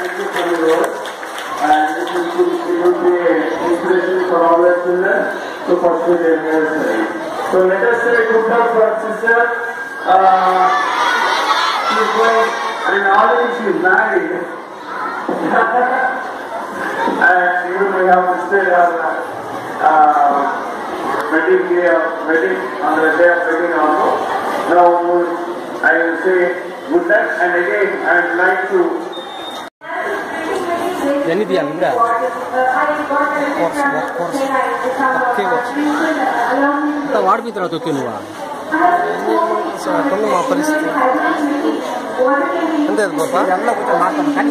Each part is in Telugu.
thank you for your work. And this is good, it would be an inspiration for all the children to pursue their nursery. So let us say good luck for our sister. Uh, she's going, and already she's married. and even we have visited her uh, wedding day of wedding on the day of wedding also. Now I will say good luck and again I would like to ఎన్ని తీయాలి ఇప్పుడా కోర్స్ కోర్స్ ఒకే కోర్స్ అంత వాడిపోయిన తర్వాత ఒకే నువ్వా సో అట్లా మా పరిస్థితి అంతే పాప అన్న కొంచెం మాట్లాడు కానీ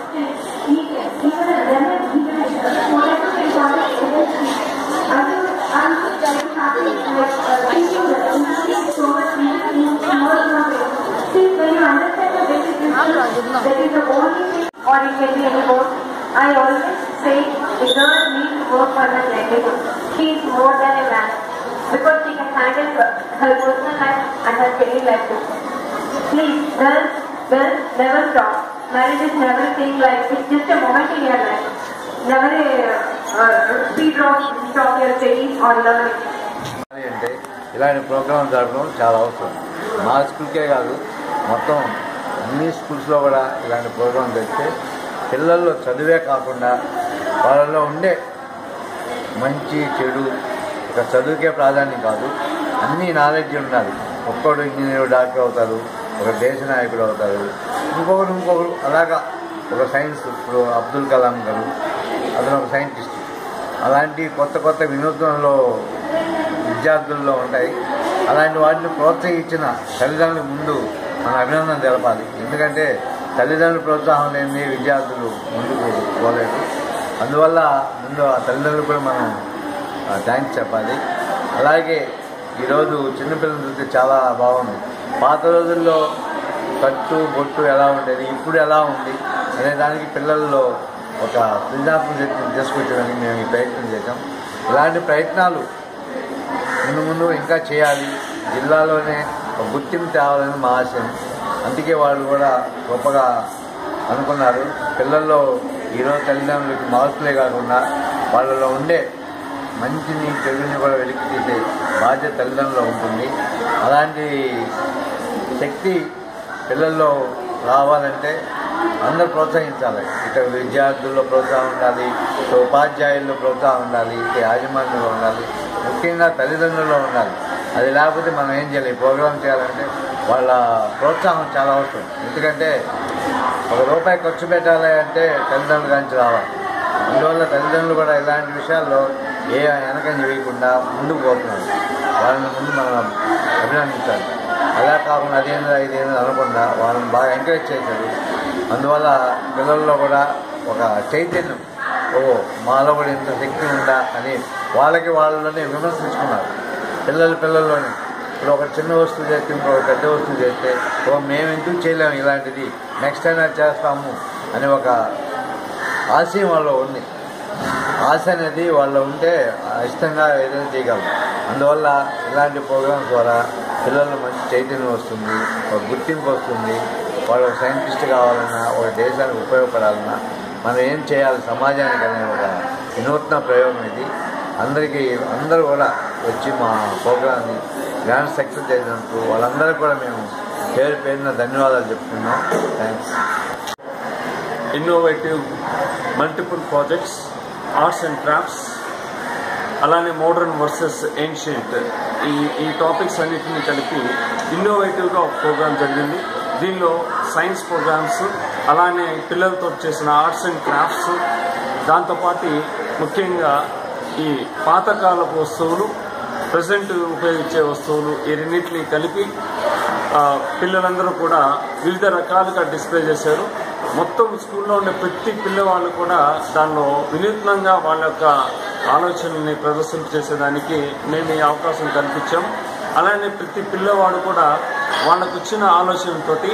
or it can be any both. I always say a girl needs to work for her livelihood. She is more than a man because she can handle her, her personal life and her career life too. Please, girls, girls, never stop. Marriage is never a thing like it's just a moment in your life. Never a uh, speed rush, stop your studies or learning. అంటే ఇలాంటి ప్రోగ్రాం జరగడం చాలా అవసరం మా స్కూల్కే కాదు మొత్తం అన్ని స్కూల్స్లో కూడా ఇలాంటి ప్రోగ్రాం జరిగితే పిల్లల్లో చదివే కాకుండా వాళ్ళలో ఉండే మంచి చెడు ఇక చదువుకే ప్రాధాన్యం కాదు అన్ని నాలెడ్జ్ ఉండాలి ఒక్కడు ఇంజనీర్ డాక్టర్ అవుతారు ఒక దేశ నాయకుడు అవుతారు ఇంకొకరు ఇంకొకరు అలాగా ఒక సైన్స్ ఇప్పుడు అబ్దుల్ కలాం గారు అతను ఒక సైంటిస్ట్ అలాంటి కొత్త కొత్త వినూత్నంలో విద్యార్థుల్లో ఉంటాయి అలాంటి వాటిని ప్రోత్సహించిన తల్లిదండ్రులకు ముందు మన అభినందన తెలపాలి ఎందుకంటే తల్లిదండ్రుల ప్రోత్సాహం లేని విద్యార్థులు ముందుకు పోలేరు అందువల్ల ముందు ఆ తల్లిదండ్రులు కూడా మనం థ్యాంక్స్ చెప్పాలి అలాగే ఈరోజు చిన్నపిల్లలు చూస్తే చాలా బాగుంది పాత రోజుల్లో కట్టు బొట్టు ఎలా ఉండేది ఇప్పుడు ఎలా ఉంది అనే దానికి పిల్లల్లో ఒక సృజనాత్మక శక్తిని తీసుకొచ్చడానికి మేము ఈ ప్రయత్నం చేశాం ఇలాంటి ప్రయత్నాలు ముందు ముందు ఇంకా చేయాలి జిల్లాలోనే ఒక గుర్తింపు తేవాలని మా ఆశయం అందుకే వాళ్ళు కూడా గొప్పగా అనుకున్నారు పిల్లల్లో ఈరోజు తల్లిదండ్రులకి మార్కులే కాకుండా వాళ్ళలో ఉండే మంచిని చెడుని కూడా వెలికి తీసే బాధ్యత తల్లిదండ్రులు ఉంటుంది అలాంటి శక్తి పిల్లల్లో రావాలంటే అందరూ ప్రోత్సహించాలి ఇక విద్యార్థుల్లో ప్రోత్సాహం ఉండాలి ఇక ఉపాధ్యాయుల్లో ప్రోత్సాహం ఉండాలి ఇక యాజమాన్యంలో ఉండాలి ముఖ్యంగా తల్లిదండ్రుల్లో ఉండాలి అది లేకపోతే మనం ఏం చేయాలి ఈ ప్రోగ్రామ్ చేయాలంటే వాళ్ళ ప్రోత్సాహం చాలా అవసరం ఎందుకంటే ఒక రూపాయి ఖర్చు పెట్టాలి అంటే తల్లిదండ్రుల నుంచి రావాలి అందువల్ల తల్లిదండ్రులు కూడా ఇలాంటి విషయాల్లో ఏ వెనకంజ వేయకుండా ముందుకు పోతున్నారు వాళ్ళని ముందు మనం అభినందించాలి అలా కాకుండా అదేందా ఇదేందా అనకుండా వాళ్ళని బాగా ఎంకరేజ్ చేశారు అందువల్ల పిల్లల్లో కూడా ఒక చైతన్యం ఓ మాలో కూడా ఇంత శక్తి ఉందా అని వాళ్ళకి వాళ్ళని విమర్శించుకున్నారు పిల్లలు పిల్లల్లోనే ఇప్పుడు ఒక చిన్న వస్తువు చేస్తే ఇంకొక పెద్ద వస్తువు చేస్తే ఓ మేము ఎందుకు చేయలేము ఇలాంటిది నెక్స్ట్ అయినా చేస్తాము అని ఒక ఆశయం వాళ్ళలో ఉంది ఆశ అనేది వాళ్ళు ఉంటే ఇష్టంగా ఏదైనా చేయగలరు అందువల్ల ఇలాంటి ప్రోగ్రామ్స్ ద్వారా పిల్లల్లో మంచి చైతన్యం వస్తుంది ఒక గుర్తింపు వస్తుంది వాళ్ళు ఒక సైంటిస్ట్ కావాలన్నా ఒక దేశానికి ఉపయోగపడాలన్నా మనం ఏం చేయాలి సమాజానికి అనే ఒక వినూత్న ప్రయోగం ఇది అందరికీ అందరూ కూడా వచ్చి మా ప్రోగ్రామ్ని గ్రాండ్ సక్సెస్ చేసినందుకు వాళ్ళందరికీ కూడా మేము పేరు పేరున ధన్యవాదాలు చెప్తున్నాం thanks innovative multiple projects arts and crafts అలానే మోడర్న్ వర్సెస్ ఏన్షియంట్ ఈ ఈ టాపిక్స్ అన్నింటినీ కలిపి ఇన్నోవేటివ్గా ఒక ప్రోగ్రామ్ జరిగింది దీనిలో సైన్స్ ప్రోగ్రామ్స్ అలానే పిల్లలతో చేసిన ఆర్ట్స్ అండ్ క్రాఫ్ట్స్ దాంతోపాటు ముఖ్యంగా ఈ పాతకాలపు వస్తువులు ప్రజెంట్ ఉపయోగించే వస్తువులు ఈ రెండింటినీ కలిపి ఆ, పిల్లలందరూ కూడా వివిధ రకాలుగా డిస్ప్లే చేశారు మొత్తం స్కూల్లో ఉండే ప్రతి పిల్లవాళ్ళు కూడా దానిలో వినూత్నంగా వాళ్ళ యొక్క ఆలోచనల్ని ప్రదర్శన చేసేదానికి మేము ఈ అవకాశం కల్పించాం అలానే ప్రతి పిల్లవాడు కూడా వాళ్ళకు వచ్చిన ఆలోచనతోటి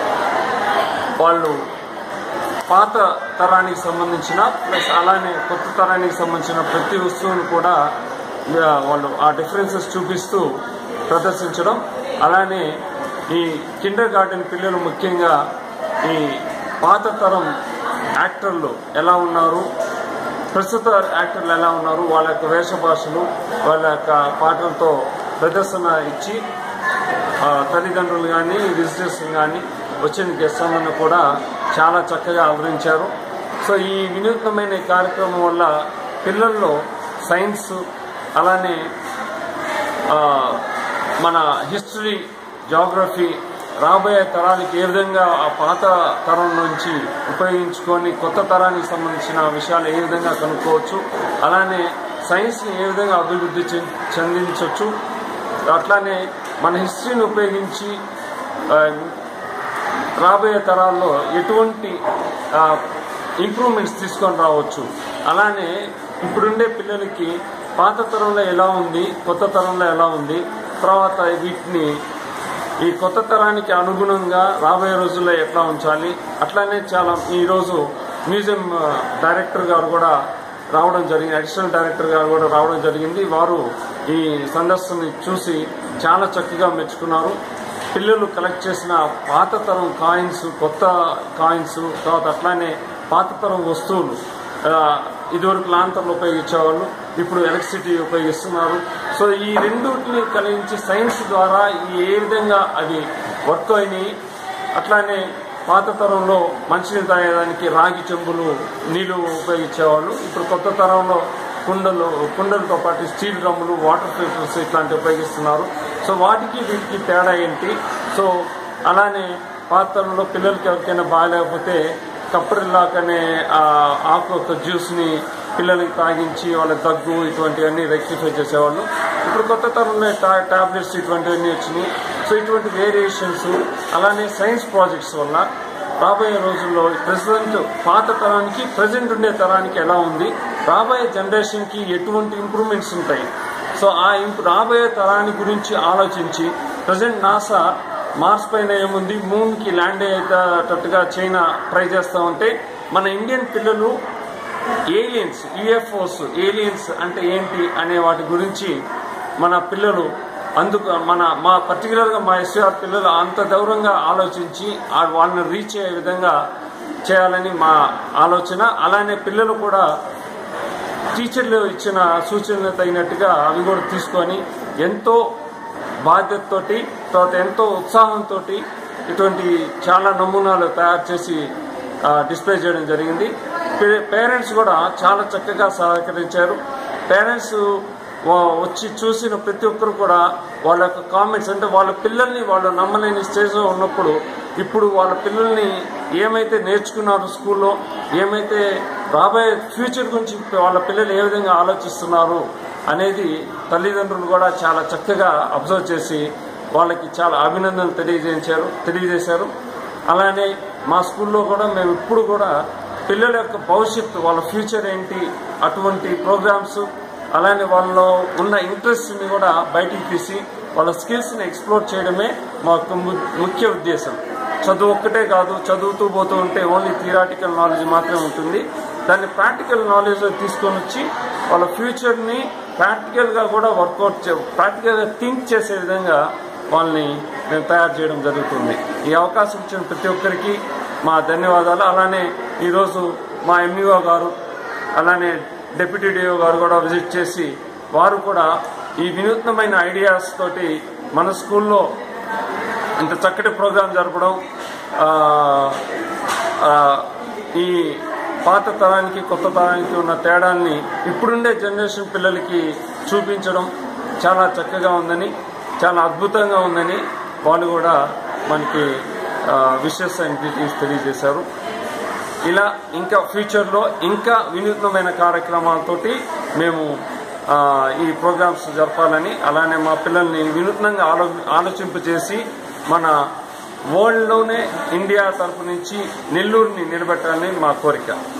వాళ్ళు పాత తరానికి సంబంధించిన ప్లస్ అలానే కొత్త తరానికి సంబంధించిన ప్రతి వస్తువును కూడా ఆ, వాళ్ళు ఆ డిఫరెన్సెస్ చూపిస్తూ ప్రదర్శించడం అలానే ఈ కిండర్ గార్డెన్ పిల్లలు ముఖ్యంగా ఈ పాత తరం యాక్టర్లు ఎలా ఉన్నారు ప్రస్తుత యాక్టర్లు ఎలా ఉన్నారు వాళ్ళ యొక్క వేషభాషలు వాళ్ళ యొక్క పాటలతో ప్రదర్శన ఇచ్చి ఆ, తల్లిదండ్రులు కానీ విజిటర్స్ కానీ వచ్చిన గెస్టులను కూడా చాలా చక్కగా అలరించారు సో ఈ వినూత్నమైన ఈ కార్యక్రమం వల్ల పిల్లల్లో సైన్స్ అలానే ఆ, మన హిస్టరీ జాగ్రఫీ రాబోయే తరాలకి ఏ విధంగా ఆ పాత తరం నుంచి ఉపయోగించుకొని కొత్త తరానికి సంబంధించిన విషయాలు ఏ విధంగా కనుక్కోవచ్చు అలానే సైన్స్ని ఏ విధంగా అభివృద్ధి చెం- చెందించవచ్చు అట్లానే మన హిస్టరీని ఉపయోగించి ఆ, రాబోయే తరాల్లో ఎటువంటి ఇంప్రూవ్మెంట్స్ తీసుకొని రావచ్చు అలానే ఇప్పుడుండే పిల్లలకి పాత తరంలో ఎలా ఉంది కొత్త తరంలో ఎలా ఉంది తర్వాత వీటిని ఈ కొత్త తరానికి అనుగుణంగా రాబోయే రోజుల్లో ఎట్లా ఉంచాలి అట్లానే చాలా ఈరోజు మ్యూజియం ఆ, డైరెక్టర్ గారు కూడా రావడం జరిగింది అడిషనల్ డైరెక్టర్ గారు కూడా రావడం జరిగింది వారు ఈ సందర్శనని చూసి చాలా చక్కగా మెచ్చుకున్నారు పిల్లలు కలెక్ట్ చేసిన పాత తరం కాయిన్స్ కొత్త కాయిన్స్ తర్వాత అట్లానే పాత తరం వస్తువులు ఆ, ఇదివరకు లాంతర్లు ఉపయోగించేవాళ్ళు ఇప్పుడు ఎలక్ట్రిసిటీ ఉపయోగిస్తున్నారు సో ఈ రెండింటిని కలిగించి సైన్స్ ద్వారా ఈ ఏ విధంగా అవి వర్క్ అయినాయి అట్లానే పాత తరంలో మంచినీళ్ళు తాగేదానికి రాగి చెంబులు నీళ్లు ఉపయోగించేవాళ్ళు ఇప్పుడు కొత్త తరంలో కుండలు కుండలతో పాటు స్టీల్ డ్రమ్ములు వాటర్ ఫిల్టర్స్ ఇట్లాంటివి ఉపయోగిస్తున్నారు సో వాటికి వీటికి తేడా ఏంటి సో అలానే పాత తరంలో పిల్లలకి ఎవరికైనా బాగాలేకపోతే కప్పరిల్లాక్ అనే ఆ ఆకు యొక్క జ్యూస్ని పిల్లలకి తాగించి వాళ్ళ దగ్గు ఇటువంటివన్నీ రెక్టిఫై చేసేవాళ్ళు ఇప్పుడు కొత్త తరంలో టా- టాబ్లెట్స్ ఇటువంటివన్నీ వచ్చినాయి సో ఇటువంటి వేరియేషన్స్ అలానే సైన్స్ ప్రాజెక్ట్స్ వల్ల రాబోయే రోజుల్లో ప్రెసిడెంట్ పాత తరానికి ప్రజెంట్ ఉండే తరానికి ఎలా ఉంది రాబోయే జనరేషన్కి ఎటువంటి ఇంప్రూవ్మెంట్స్ ఉంటాయి సో ఆ ఇంప్ రాబోయే తరాని గురించి ఆలోచించి ప్రజెంట్ నాసా మార్స్ పైన ఏముంది మూన్కి ల్యాండ్ అయ్యేటట్టుగా చైనా ట్రై చేస్తూ ఉంటే మన ఇండియన్ పిల్లలు ఏలియన్స్ యుఎఫ్ఓస్ ఏలియన్స్ అంటే ఏంటి అనే వాటి గురించి మన పిల్లలు అందుకు మన మా పర్టికులర్గా మా ఎస్ఆర్ పిల్లలు అంత దూరంగా ఆలోచించి ఆ వాళ్ళని రీచ్ అయ్యే విధంగా చేయాలని మా ఆలోచన అలానే పిల్లలు కూడా టీచర్లు ఇచ్చిన సూచనలు తగినట్టుగా అవి కూడా తీసుకొని ఎంతో బాధ్యతతోటి తర్వాత ఎంతో ఉత్సాహంతో ఇటువంటి చాలా నమూనాలు తయారు చేసి ఆ, డిస్ప్లే చేయడం జరిగింది పే- పేరెంట్స్ కూడా చాలా చక్కగా సహకరించారు పేరెంట్స్ వా- వచ్చి చూసిన ప్రతి ఒక్కరు కూడా వాళ్ళ యొక్క కామెంట్స్ అంటే వాళ్ళ పిల్లల్ని వాళ్ళు నమ్మలేని స్టేజ్లో ఉన్నప్పుడు ఇప్పుడు వాళ్ళ పిల్లల్ని ఏమైతే నేర్చుకున్నారు స్కూల్లో ఏమైతే రాబోయే ఫ్యూచర్ గురించి వాళ్ళ పిల్లలు ఏ విధంగా ఆలోచిస్తున్నారు అనేది తల్లిదండ్రులు కూడా చాలా చక్కగా అబ్జర్వ్ చేసి వాళ్ళకి చాలా అభినందనలు తెలియజేయించారు తెలియజేశారు అలానే మా స్కూల్లో కూడా మేము ఇప్పుడు కూడా పిల్లల యొక్క భవిష్యత్తు వాళ్ళ ఫ్యూచర్ ఏంటి అటువంటి ప్రోగ్రామ్స్ అలానే వాళ్ళలో ఉన్న ఇంట్రెస్ట్ని కూడా బయటికి తీసి వాళ్ళ స్కిల్స్ని ఎక్స్ప్లోర్ చేయడమే మా యొక్క ము- ముఖ్య ఉద్దేశం చదువు ఒక్కటే కాదు చదువుతూ పోతూ ఉంటే ఓన్లీ థియరాటికల్ నాలెడ్జ్ మాత్రమే ఉంటుంది దాన్ని ప్రాక్టికల్ నాలెడ్జ్లో తీసుకొని వచ్చి వాళ్ళ ఫ్యూచర్ని ప్రాక్టికల్గా కూడా వర్కౌట్ చే ప్రాక్టికల్గా థింక్ చేసే విధంగా వాళ్ళని మేము తయారు చేయడం జరుగుతుంది ఈ అవకాశం ఇచ్చిన ప్రతి ఒక్కరికి మా ధన్యవాదాలు అలానే ఈరోజు మా ఎంఈఓ గారు అలానే డిప్యూటీ డిఓ గారు కూడా విజిట్ చేసి వారు కూడా ఈ వినూత్నమైన ఐడియాస్ తోటి మన స్కూల్లో ఇంత చక్కటి ప్రోగ్రాం జరపడం ఆ, ఆ, ఈ పాత తరానికి కొత్త తరానికి ఉన్న తేడాన్ని ఇప్పుడుండే జనరేషన్ పిల్లలకి చూపించడం చాలా చక్కగా ఉందని చాలా అద్భుతంగా ఉందని వాళ్ళు కూడా మనకి విషెస్ అండ్ గ్రీటింగ్స్ తెలియజేశారు ఇలా ఇంకా ఫ్యూచర్లో ఇంకా వినూత్నమైన కార్యక్రమాలతోటి మేము ఆ, ఈ ప్రోగ్రామ్స్ జరపాలని అలానే మా పిల్లల్ని వినూత్నంగా ఆలో ఆలోచింపజేసి మన వరల్డ్లోనే ఇండియా తరపు నుంచి నెల్లూరుని నిలబెట్టాలని మా కోరిక